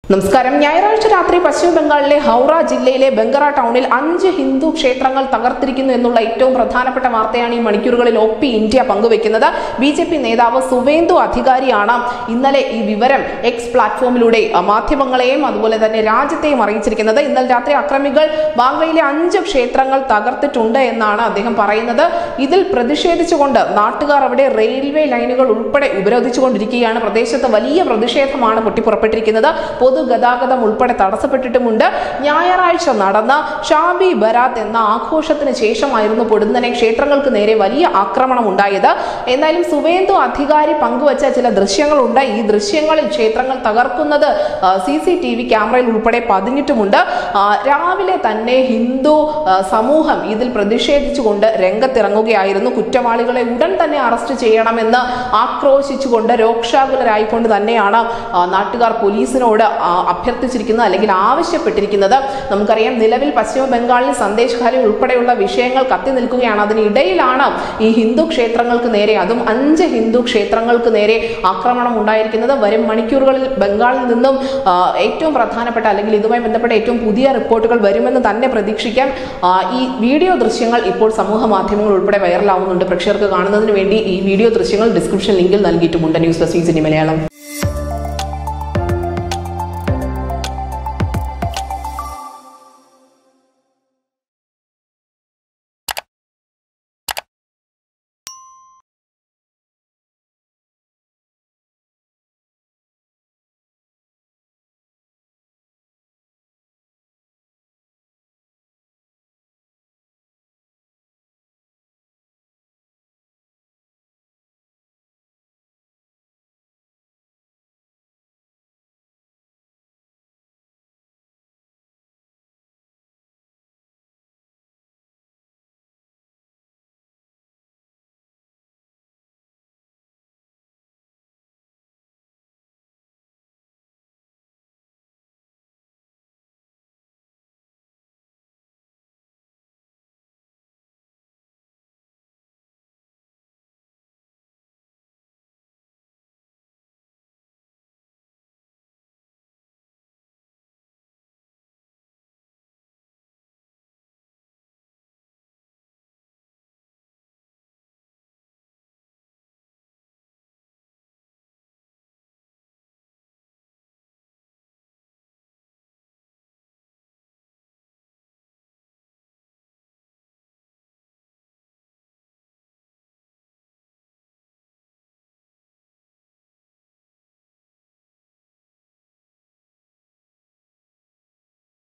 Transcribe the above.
നമസ്കാരം ഞായറാഴ്ച രാത്രി പശ്ചിമ ബംഗാളിലെ ഹൗറ ജില്ലയിലെ ബംഗറ ടൗണിൽ അഞ്ച് ഹിന്ദു ക്ഷേത്രങ്ങൾ തകർത്തിരിക്കുന്നു എന്നുള്ള ഏറ്റവും പ്രധാനപ്പെട്ട വാർത്തയാണ് ഈ മണിക്കൂറുകളിൽ ഒപ്പി ഇന്ത്യ പങ്കുവെക്കുന്നത് ബി ജെ പി നേതാവ് സുവേന്ദു അധികാരിയാണ് ഇന്നലെ ഈ വിവരം എക്സ് പ്ലാറ്റ്ഫോമിലൂടെ അഹ്, മാധ്യമങ്ങളെയും അതുപോലെ തന്നെ രാജ്യത്തെയും അറിയിച്ചിരിക്കുന്നത് ഇന്നലെ രാത്രി അക്രമികൾ ബാംഗ്ലയിലെ അഞ്ച് ക്ഷേത്രങ്ങൾ തകർത്തിട്ടുണ്ട് എന്നാണ് അദ്ദേഹം പറയുന്നത് ഇതിൽ പ്രതിഷേധിച്ചുകൊണ്ട് നാട്ടുകാർ അവിടെ റെയിൽവേ ലൈനുകൾ ഉൾപ്പെടെ ഉപരോധിച്ചുകൊണ്ടിരിക്കുകയാണ് പ്രദേശത്ത് വലിയ പ്രതിഷേധമാണ് പൊട്ടിപ്പുറപ്പെട്ടിരിക്കുന്നത് പൊതുഗതാഗതം ഉൾപ്പെടെ തടസ്സപ്പെട്ടിട്ടുമുണ്ട് ഞായറാഴ്ച നടന്ന ഷാബി ബരാത്ത് എന്ന ആഘോഷത്തിന് ശേഷമായിരുന്നു പൊടുന്നനെ ക്ഷേത്രങ്ങൾക്ക് നേരെ വലിയ ആക്രമണം ഉണ്ടായത് എന്തായാലും സുവേന്ദു അധികാരി പങ്കുവച്ച ചില ദൃശ്യങ്ങളുണ്ട് ഈ ദൃശ്യങ്ങളിൽ ക്ഷേത്രങ്ങൾ തകർക്കുന്നത് സി സി ടി വി ക്യാമറയിൽ ഉൾപ്പെടെ പതിഞ്ഞിട്ടുമുണ്ട് ആ, രാവിലെ തന്നെ ഹിന്ദു ആ, സമൂഹം ഇതിൽ പ്രതിഷേധിച്ചുകൊണ്ട് രംഗത്തിറങ്ങുകയായിരുന്നു കുറ്റവാളികളെ ഉടൻ തന്നെ അറസ്റ്റ് ചെയ്യണമെന്ന് ആക്രോശിച്ചുകൊണ്ട് രോക്ഷാകുലരായിക്കൊണ്ട് തന്നെയാണ് ആ, നാട്ടുകാർ പോലീസിനോട് ആ, അഭ്യർത്ഥിച്ചിരിക്കുന്നത് അല്ലെങ്കിൽ ആവശ്യപ്പെട്ടിരിക്കുന്നത് നമുക്കറിയാം നിലവിൽ പശ്ചിമ ബംഗാളിൽ സന്ദേശഖാലി ഉൾപ്പെടെയുള്ള വിഷയങ്ങൾ കത്തി നിൽക്കുകയാണ് അതിനിടയിലാണ് ഈ ഹിന്ദു ക്ഷേത്രങ്ങൾക്ക് നേരെ അതും അഞ്ച് ഹിന്ദു ക്ഷേത്രങ്ങൾക്ക് നേരെ ആക്രമണം ഉണ്ടായിരിക്കുന്നത് വരും മണിക്കൂറുകളിൽ ബംഗാളിൽ നിന്നും ആ, ഏറ്റവും പ്രധാനപ്പെട്ട അല്ലെങ്കിൽ ഇതുമായി ബന്ധപ്പെട്ട ഏറ്റവും പുതിയ റിപ്പോർട്ടുകൾ വരുമെന്ന് തന്നെ പ്രതീക്ഷിക്കാം ആ, ഈ വീഡിയോ ദൃശ്യങ്ങൾ ഇപ്പോൾ സമൂഹ മാധ്യമങ്ങൾ ഉൾപ്പെടെ വൈറലാവുന്നുണ്ട് പ്രേക്ഷകർക്ക് കാണുന്നതിന് വേണ്ടി ഈ വീഡിയോ ദൃശ്യങ്ങൾ ഡിസ്ക്രിപ്ഷൻ ലിങ്കിൽ നൽകിയിട്ടുമുണ്ട് ന്യൂസ് ഡെസ്ക് സിനി മലയാളം